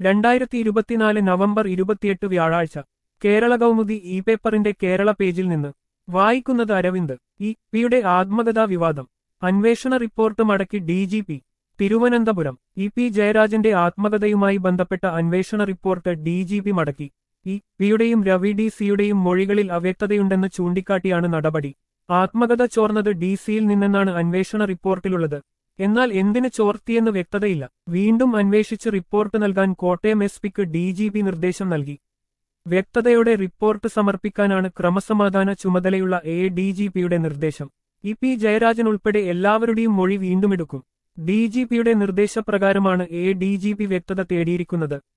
രണ്ടായിരത്തി ഇരുപത്തിനാല് നവംബർ ഇരുപത്തിയെട്ട് വ്യാഴാഴ്ച കേരള കൗമുദി ഇ പേപ്പറിന്റെ കേരള പേജിൽ നിന്ന് വായിക്കുന്നത് അരവിന്ദ് ഇ പിയുടെ ആത്മകഥാ വിവാദം അന്വേഷണ റിപ്പോർട്ട് മടക്കി D G P Thiruvananthapuram E P ജയരാജന്റെ ആത്മകഥയുമായി ബന്ധപ്പെട്ട അന്വേഷണ റിപ്പോർട്ട് ഡി ജി പി മടക്കി ഇ പിയുടെയും രവി ഡി സിയുടെയും മൊഴികളിൽ അവ്യക്തതയുണ്ടെന്ന് ചൂണ്ടിക്കാട്ടിയാണ് നടപടി ആത്മകഥ ചോർന്നത് ഡി സിയിൽ നിന്നെന്നാണ് അന്വേഷണ റിപ്പോർട്ടിലുള്ളത് എന്നാൽ എന്തിന് ചോർത്തിയെന്ന് വ്യക്തതയില്ല വീണ്ടും അന്വേഷിച്ച് റിപ്പോർട്ട് നൽകാൻ കോട്ടയം എസ് പിക്ക് ഡി ജി പി നിർദ്ദേശം നൽകി വ്യക്തതയോടെ റിപ്പോർട്ട് സമർപ്പിക്കാനാണ് ക്രമസമാധാന ചുമതലയുള്ള എ ഡി ജി പിയുടെ നിർദ്ദേശം ഇ പി ജയരാജൻ ഉൾപ്പെടെ എല്ലാവരുടെയും മൊഴി വീണ്ടുമെടുക്കും ഡി ജി പിയുടെ നിർദ്ദേശപ്രകാരമാണ് എ ഡി ജി പി വ്യക്തത തേടിയിരിക്കുന്നത്